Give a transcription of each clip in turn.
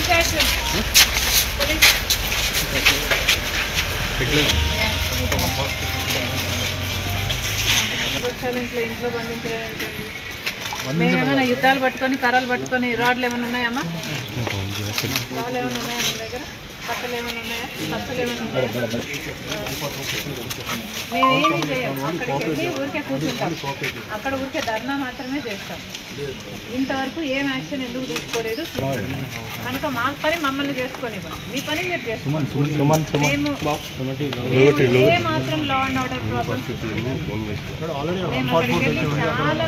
Action police వచ్చారు ఇంట్లో ఇంట్లో బంధించలేదు మేమేమైనా యుద్ధాలు పట్టుకొని కర్రలు పట్టుకొని రాడ్లు ఏమైనా ఉన్నాయమ్మా రాళ్ళు ఏమైనా ఉన్నాయా మీ దగ్గర కట్టలు ఏమైనా ఉన్నాయా కట్టలు ఏమైనా ఉన్నాయా మేమేమీ చేయం అక్కడికి వెళ్ళి ఊరికే కూర్చుంటాం అక్కడ ఊరికే ధర్నా మాత్రమే చేస్తాం ఇంతవరకు ఏం యాక్షన్ ఎందుకు తీసుకోలేదు కనుక మా పని మమ్మల్ని చేసుకొనివ్వండి మీ పని మీరు చేసుకోండి మేము మేము ఏ మాత్రం లా అండ్ ఆర్డర్ ప్రాబ్లమ్స్ మేము అక్కడికి వెళ్ళి చాలా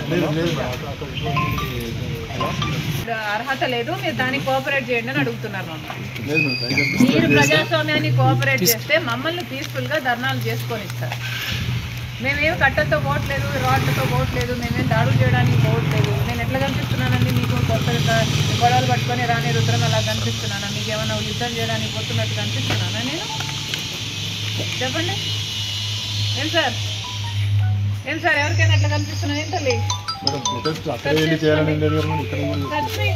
ఇప్పుడు అర్హత లేదు మీరు దానికి కోఆపరేట్ చేయండి అని అడుగుతున్నారు మమ్మల్ని మీరు ప్రజాస్వామ్యాన్ని కోఆపరేట్ చేస్తే మమ్మల్ని పీస్ఫుల్ గా ధర్నాలు చేసుకొని ఇస్తారు మేమేం కట్టలతో పోవట్లేదు రాడ్లతో పోవట్లేదు మేమేం దాడులు చేయడానికి పోవట్లేదు నేను ఎట్లా కనిపిస్తున్నానండి మీకు కొత్తగా గొడవలు పట్టుకొని రాని రుద్రం అలా కనిపిస్తున్నానా మీకు ఏమైనా యుద్ధం చేయడానికి పోతున్నట్టు కనిపిస్తున్నానా నేను చెప్పండి ఏం సార్ ఏం సార్ ఎవరికైనా ఎట్లా కనిపిస్తున్నా ఏం తల్లి Touch me.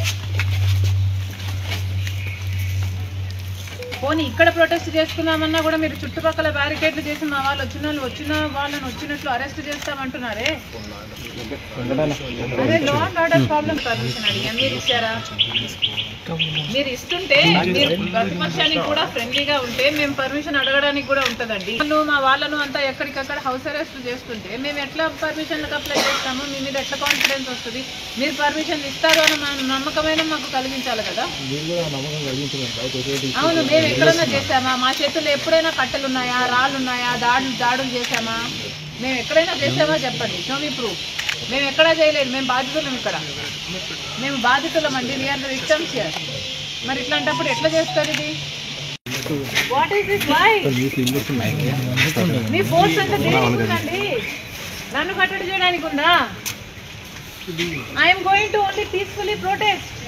పోనీ ఇక్కడ ప్రొటెస్ట్ చేసుకుందామన్నా కూడా మీరు చుట్టుపక్కల బ్యారికేడ్లు చేసి మా వాళ్ళు వచ్చిన వాళ్ళు వచ్చిన వాళ్ళని వచ్చినట్లు అరెస్ట్ చేస్తామంటున్నారే అదే లో అండ్ ఆర్డర్ ప్రాబ్లం పర్మిషన్ అడిగా మీరు ఇచ్చారా మీరు ఇస్తుంటే మీరు ప్రతిపక్షానికి కూడా ఫ్రెండ్లీగా ఉంటే మేము పర్మిషన్ అడగడానికి కూడా ఉంటదండి వాళ్ళు మా వాళ్ళను అంతా ఎక్కడికక్కడ హౌస్ అరెస్ట్ చేస్తుంటే మేము ఎట్లా పర్మిషన్లకు అప్లై చేస్తాము మీ మీద ఎట్లా కాన్ఫిడెన్స్ వస్తుంది మీరు పర్మిషన్ ఇస్తారు అని మా నమ్మకమైన మాకు కలిగించాలి కదా అవును మేము ఎక్కడన్నా చేసామా మా చేతుల్లో ఎప్పుడైనా కట్టెలు ఉన్నాయా రాళ్ళు ఉన్నాయా దాడులు దాడులు చేసామా మేము ఎక్కడైనా చేసామా చెప్పండి షో మీ ప్రూఫ్ మేము ఎక్కడా చేయలేదు మేము బాధితులం ఇక్కడ మేము బాధితులం అండి వీఆర్ ద విక్టమ్స్ హియర్ మరి ఇట్లాంటప్పుడు ఎట్లా చేస్తారు ఇది వాట్ ఈస్ దిస్ వై మీ ఫోర్స్ అంటే దేనికి ఉందండి నన్ను కట్టడి చేయడానికి ఉందా I'm going to only peacefully protest